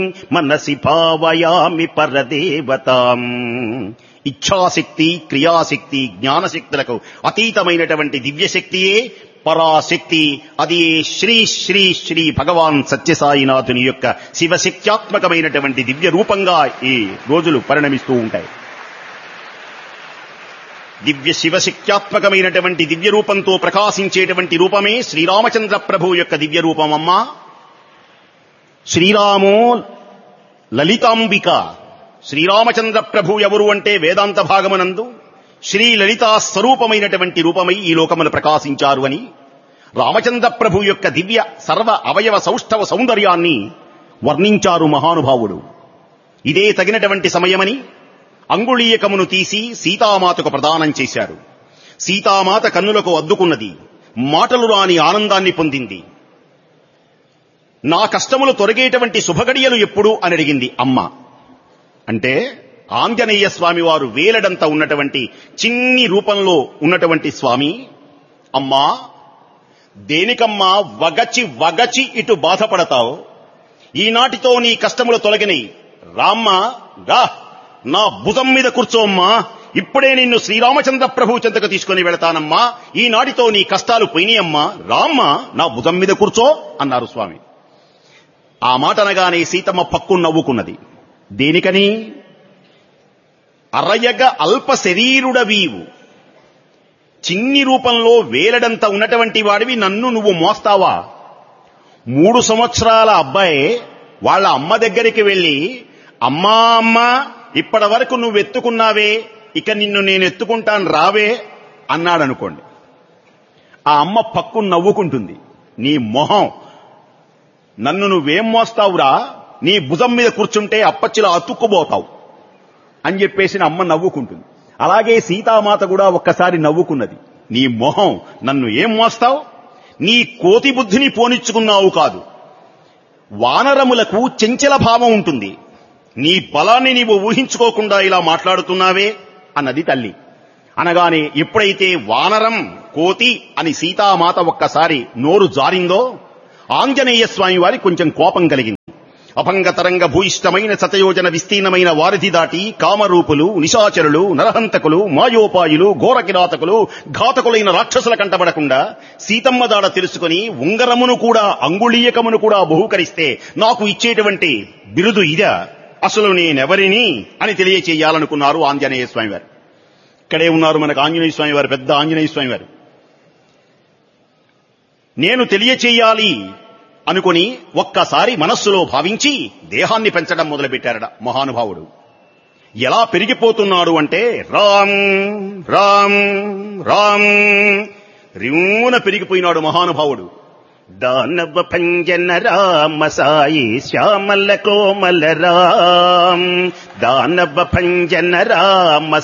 మనసి భావయామి పరదేవతాం ఇచ్ఛాశక్తి క్రియాశక్తి జ్ఞానశక్తులకు అతీతమైనటువంటి దివ్యశక్తియే పరాశక్తి అది శ్రీ శ్రీ శ్రీ భగవాన్ సత్యసాయినాథుని యొక్క శివశక్త్యాత్మకమైనటువంటి దివ్య రూపంగా ఈ రోజులు పరిణమిస్తూ ఉంటాయి దివ్య శివశక్త్యాత్మకమైనటువంటి దివ్య రూపంతో ప్రకాశించేటువంటి రూపమే శ్రీరామచంద్ర ప్రభు యొక్క దివ్య రూపమమ్మా శ్రీరామో లలితాంబిక శ్రీరామచంద్ర ప్రభు ఎవరు అంటే వేదాంత భాగమనందు శ్రీ లలితా స్వరూపమైనటువంటి రూపమై ఈ లోకములు ప్రకాశించారు అని రామచంద్ర ప్రభు యొక్క దివ్య సర్వ అవయవ సౌష్ఠవ సౌందర్యాన్ని వర్ణించారు మహానుభావుడు ఇదే తగినటువంటి సమయమని అంగుళీయకమును తీసి సీతామాతకు ప్రదానం చేశారు సీతామాత కన్నులకు అద్దుకున్నది మాటలు రాని ఆనందాన్ని పొందింది నా కష్టములు తొలగేటువంటి శుభగడియలు ఎప్పుడు అని అడిగింది అమ్మ అంటే ఆంజనేయ స్వామి వారు వేలడంత ఉన్నటువంటి చిన్ని రూపంలో ఉన్నటువంటి స్వామి అమ్మా దేనికమ్మా వగచి వగచి ఇటు బాధపడతావు ఈనాటితో నీ కష్టములు తొలగినాయి రామ్మ రా నా భుజం మీద కూర్చోమ్మా ఇప్పుడే నిన్ను శ్రీరామచంద్ర ప్రభు చెంతకు తీసుకుని వెళతానమ్మా ఈనాటితో నీ కష్టాలు పోయినాయమ్మా రామ్మ నా భుజం మీద కూర్చో అన్నారు స్వామి ఆ మాట అనగానే సీతమ్మ పక్కు నవ్వుకున్నది దేనికని అరయగ అల్ప శరీరుడవీవు చిన్ని రూపంలో వేలడంత ఉన్నటువంటి వాడివి నన్ను నువ్వు మోస్తావా మూడు సంవత్సరాల అబ్బాయి వాళ్ళ అమ్మ దగ్గరికి వెళ్లి అమ్మా అమ్మా ఇప్పటి వరకు నువ్వు ఎత్తుకున్నావే ఇక నిన్ను నేను ఎత్తుకుంటాను రావే అన్నాడనుకోండి ఆ అమ్మ పక్కు నవ్వుకుంటుంది నీ మొహం నన్ను నువ్వేం మోస్తావురా నీ భుజం మీద కూర్చుంటే అప్పచ్చిలా అతుక్కుపోతావు అని చెప్పేసి నా అమ్మ నవ్వుకుంటుంది అలాగే సీతామాత కూడా ఒక్కసారి నవ్వుకున్నది నీ మొహం నన్ను ఏం మోస్తావు నీ కోతి బుద్ధిని పోనిచ్చుకున్నావు కాదు వానరములకు చెంచల భావం ఉంటుంది నీ బలాన్ని నీవు ఊహించుకోకుండా ఇలా మాట్లాడుతున్నావే అన్నది తల్లి అనగానే ఎప్పుడైతే వానరం కోతి అని సీతామాత ఒక్కసారి నోరు జారిందో ఆంజనేయ స్వామి వారి కొంచెం కోపం కలిగింది అభంగతరంగ భూయిష్టమైన శతయోజన విస్తీర్ణమైన వారిధి దాటి కామరూపులు నిశాచరులు నరహంతకులు మాయోపాయులు ఘోరకిరాతకులు ఘాతకులైన రాక్షసుల కంటబడకుండా సీతమ్మ దాడ తెలుసుకుని ఉంగరమును కూడా అంగుళీయకమును కూడా బహూకరిస్తే నాకు ఇచ్చేటువంటి బిరుదు ఇదా అసలు నేనెవరిని అని తెలియచేయాలనుకున్నారు ఆంజనేయ స్వామి వారు ఇక్కడే ఉన్నారు మనకు ఆంజనేయ స్వామి వారు పెద్ద ఆంజనేయ స్వామి వారు నేను తెలియచేయాలి అనుకుని ఒక్కసారి మనస్సులో భావించి దేహాన్ని పెంచడం మొదలుపెట్టారట మహానుభావుడు ఎలా పెరిగిపోతున్నాడు అంటే రామ్ రామ్ రామ్ రిమ్మున పెరిగిపోయినాడు మహానుభావుడు దానవ భంజన రామ సాయి శ్యామల కోమల రామ్ దానవ భంజన రామ